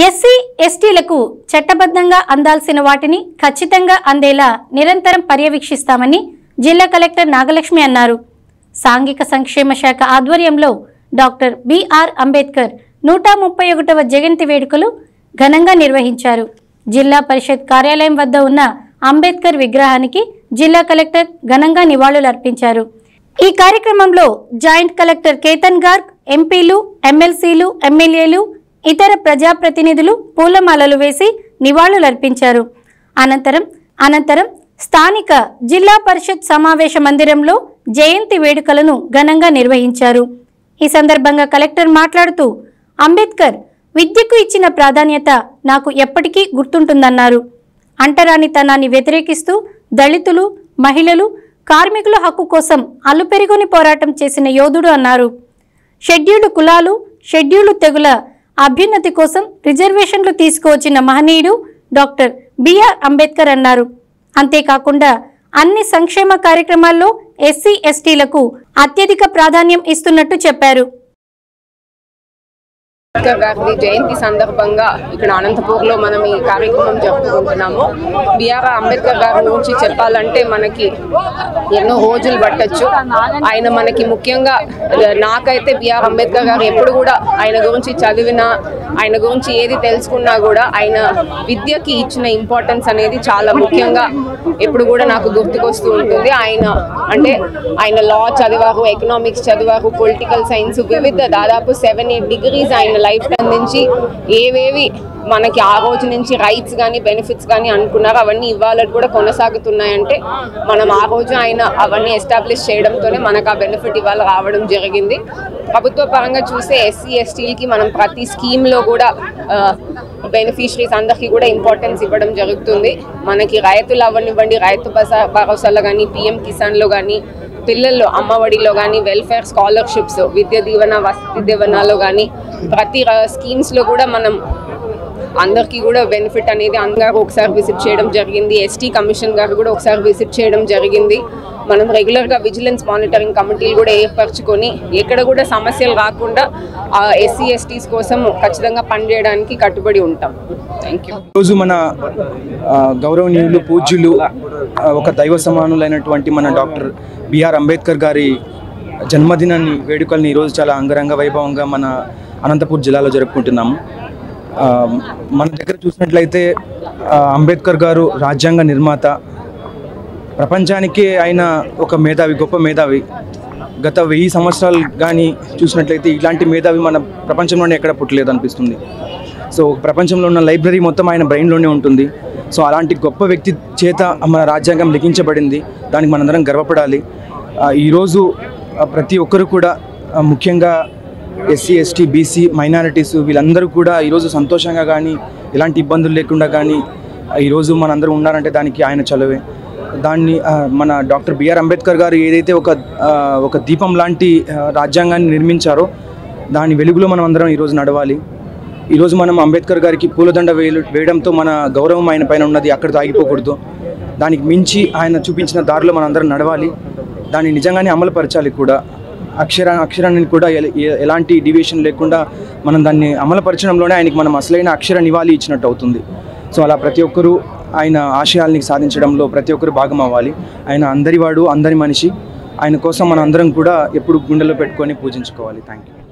SC ఎస్టీలకు చట్టబద్ధంగా అందాల్సిన వాటిని ఖచ్చితంగా అందేలా నిరంతరం పర్యవేక్షిస్తామని జిల్లా కలెక్టర్ నాగలక్ష్మి అన్నారు సాంఘిక సంక్షేమ శాఖ ఆధ్వర్యంలో డాక్టర్ బిఆర్ అంబేద్కర్ నూట ముప్పై ఒకటవ జయంతి వేడుకలు ఘనంగా నిర్వహించారు జిల్లా పరిషత్ కార్యాలయం వద్ద ఉన్న అంబేద్కర్ విగ్రహానికి జిల్లా కలెక్టర్ ఘనంగా నివాళులర్పించారు ఈ కార్యక్రమంలో జాయింట్ కలెక్టర్ కేతన్ గార్గ్ ఎంపీలు ఎమ్మెల్సీలు ఎమ్మెల్యేలు ఇతర ప్రజాప్రతినిధులు పూలమాలలు వేసి నివాళులర్పించారు అనంతరం అనంతరం స్థానిక జిల్లా పరిషత్ సమావేశ మందిరంలో జయంతి వేడుకలను ఘనంగా నిర్వహించారు ఈ సందర్భంగా కలెక్టర్ మాట్లాడుతూ అంబేద్కర్ విద్యకు ఇచ్చిన ప్రాధాన్యత నాకు ఎప్పటికీ గుర్తుంటుందన్నారు అంటరానితనాన్ని వ్యతిరేకిస్తూ దళితులు మహిళలు కార్మికుల హక్కు కోసం అలుపెరుగుని పోరాటం చేసిన యోధుడు అన్నారు షెడ్యూల్డ్ కులాలు షెడ్యూల్డ్ తెగుల అభ్యున్నతి కోసం రిజర్వేషన్లు తీసుకువచ్చిన మహనీయుడు డాక్టర్ బిఆర్ అంబేద్కర్ అన్నారు అంతేకాకుండా అన్ని సంక్షేమ కార్యక్రమాల్లో ఎస్సీ ఎస్టీలకు అత్యధిక ప్రాధాన్యం ఇస్తున్నట్టు చెప్పారు అంబేద్కర్ గారి జయంతి సందర్భంగా ఇక్కడ అనంతపూర్లో మనం ఈ కార్యక్రమం జరుపుకుంటున్నాము బిఆర్ అంబేద్కర్ గారి గురించి చెప్పాలంటే మనకి ఎన్నో రోజులు పట్టచ్చు ఆయన మనకి ముఖ్యంగా నాకైతే బిఆర్ అంబేద్కర్ గారు ఎప్పుడు కూడా ఆయన గురించి చదివినా ఆయన గురించి ఏది తెలుసుకున్నా కూడా ఆయన విద్యకి ఇచ్చిన ఇంపార్టెన్స్ అనేది చాలా ముఖ్యంగా ఎప్పుడు కూడా నాకు గుర్తుకొస్తూ ఉంటుంది ఆయన అంటే ఆయన లా చదివారు ఎకనామిక్స్ చదివారు పొలిటికల్ సైన్స్ వివిధ దాదాపు సెవెన్ ఎయిట్ డిగ్రీస్ ఆయన లైఫ్ టైం నుంచి ఏవేవి మనకి ఆ రోజు నుంచి రైట్స్ కానీ బెనిఫిట్స్ కానీ అనుకున్నారు అవన్నీ ఇవాళ కూడా కొనసాగుతున్నాయంటే మనం ఆ రోజు ఆయన అవన్నీ ఎస్టాబ్లిష్ చేయడంతోనే మనకు ఆ బెనిఫిట్ ఇవాళ రావడం జరిగింది ప్రభుత్వ పరంగా చూస్తే ఎస్సీ ఎస్టీలకి మనం ప్రతి స్కీమ్లో కూడా బెనిఫిషరీస్ అందరికీ కూడా ఇంపార్టెన్స్ ఇవ్వడం జరుగుతుంది మనకి రైతులు అవ్వనివ్వండి రైతు బసా భరోసాలో కానీ పిఎం కిసాన్లో కానీ పిల్లలు అమ్మఒడిలో కానీ వెల్ఫేర్ స్కాలర్షిప్స్ విద్య దీవెన వసతి దీవెనలో కానీ ప్రతి స్కీమ్స్లో కూడా మనం అందరికీ కూడా బెనిఫిట్ అనేది అందరూ ఒకసారి విజిట్ చేయడం జరిగింది ఎస్టీ కమిషన్ గారు కూడా ఒకసారి విజిట్ చేయడం జరిగింది మనం రెగ్యులర్గా విజిలెన్స్ మానిటరింగ్ కమిటీలు కూడా ఏర్పరచుకొని ఎక్కడ కూడా సమస్యలు రాకుండా ఎస్సీ ఎస్టీస్ కోసం ఖచ్చితంగా పనిచేయడానికి కట్టుబడి ఉంటాం థ్యాంక్ యూ ఈరోజు మన ఆ, గౌరవనీయులు పూజ్యులు ఆ, ఒక దైవ సమానులైనటువంటి మన డాక్టర్ బిఆర్ అంబేద్కర్ గారి జన్మదినాన్ని వేడుకల్ని ఈరోజు చాలా అంగరంగ వైభవంగా మన అనంతపూర్ జిల్లాలో జరుపుకుంటున్నాము ఆ, మన దగ్గర చూసినట్లయితే ఆ, అంబేద్కర్ గారు రాజ్యాంగ నిర్మాత ప్రపంచానికే ఆయన ఒక మేధావి గొప్ప మేధావి గత వెయ్యి సంవత్సరాలు కానీ చూసినట్లయితే ఇలాంటి మేధావి మన ప్రపంచంలోనే ఎక్కడ పుట్టలేదు అనిపిస్తుంది సో ప్రపంచంలో ఉన్న లైబ్రరీ మొత్తం ఆయన బ్రెయిన్లోనే ఉంటుంది సో అలాంటి గొప్ప వ్యక్తి చేత మన రాజ్యాంగం లిఖించబడింది దానికి మనందరం గర్వపడాలి ఆ, ఈరోజు ఆ, ప్రతి ఒక్కరు కూడా ఆ, ముఖ్యంగా ఎస్సీ ఎస్టీ బీసీ మైనారిటీస్ వీళ్ళందరూ కూడా ఈరోజు సంతోషంగా కానీ ఎలాంటి ఇబ్బందులు లేకుండా కానీ ఆ, ఈరోజు మనందరం ఉన్నారంటే దానికి ఆయన చలవే దాన్ని ఆ, మన డాక్టర్ బిఆర్ అంబేద్కర్ గారు ఏదైతే ఒక ఆ, ఒక దీపం లాంటి ఆ, రాజ్యాంగాన్ని నిర్మించారో దాని వెలుగులో మనం అందరం ఈరోజు నడవాలి ఈరోజు మనం అంబేద్కర్ గారికి పూలదండ వేయలు వేయడంతో మన గౌరవం ఆయన పైన ఉన్నది అక్కడితో ఆగిపోకూడదు దానికి మించి ఆయన చూపించిన దారిలో మనం అందరం నడవాలి దాన్ని నిజంగానే అమలుపరచాలి కూడా అక్షర అక్షరాన్ని కూడా ఎల- ఎ- ఎలాంటి డివియేషన్ లేకుండా మనం దాన్ని అమలుపరచడంలోనే ఆయనకి మనం అసలైన అక్షర నివాళి ఇచ్చినట్టు అవుతుంది సో అలా ప్రతి ఒక్కరూ ఆయన ఆశయాల్ని సాధించడంలో ప్రతి ఒక్కరు భాగం అవ్వాలి ఆయన అందరివాడు అందరి మనిషి ఆయన కోసం మనం అందరం కూడా ఎప్పుడు గుండెలో పెట్టుకొని పూజించుకోవాలి థ్యాంక్ యూ